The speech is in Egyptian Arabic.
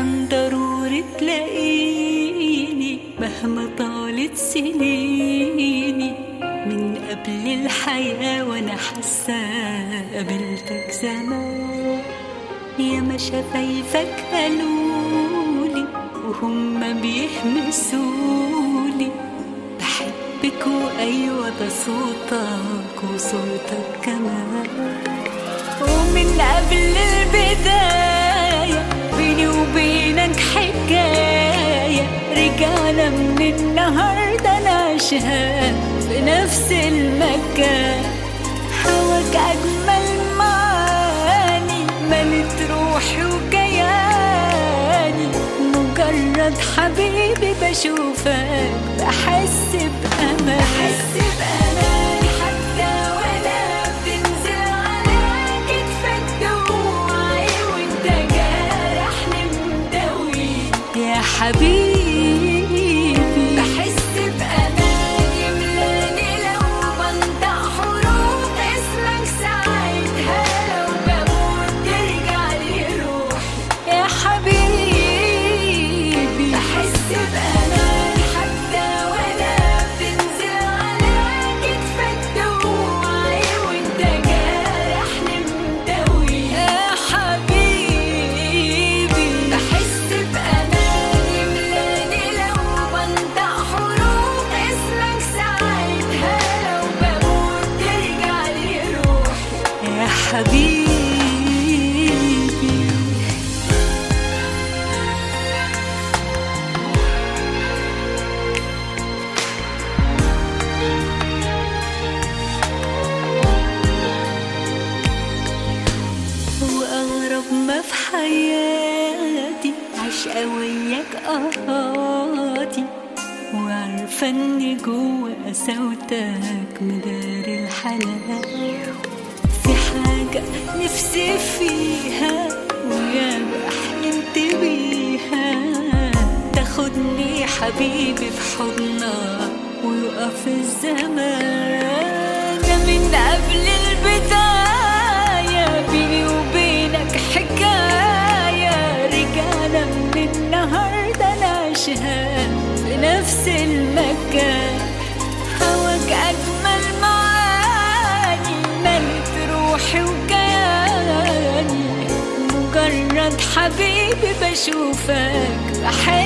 كان ضروري تلاقيني مهما طالت سنيني من قبل الحياة وانا حاسة قابلتك زمان يا ما شفايفك قالولي وهم بيهمسولي بحبك وايوه ده صوتك وصوتك كمان ومن قبل البداية بيني وبينك حكاية رجعنا من النهاردة نعيشها في نفس المكان هواك أجمل معاني ملت روحي وكياني مجرد حبيبي بشوفك بحس بأمان بحس بأمان حتى ولا بتنزل على كتفك دموعي وانت جارحني مداوي يا حبيبي بحس بأمان يملاني لو بنطق حروف اسمك ساعتها لو بموت ترجع لي روحي يا حبيبي بحس بأمان حتى ولا بتنزل على كتفك دموعي وانت جارحني مداوي يا حبيبي بحس بأمان يملاني لو بنطق حروف اسمك ساعتها لو بموت ترجع لي روحي يا حبيبي وأغرب ما في حياتي عشقة وياك قهاتي وعارفة إن جوا قساوتك مدار الحنان في حاجة نفسي فيها ويا حلمت بيها تاخدني حبيبي في حضنك ويقف الزمان ده من قبل البداية بيني وبينك حكاية رجعنا من النهاردة نعيشها في نفس المكان هواك أجمل معاني ملت روحي وكياني مجرد حبيبي بشوفك بحس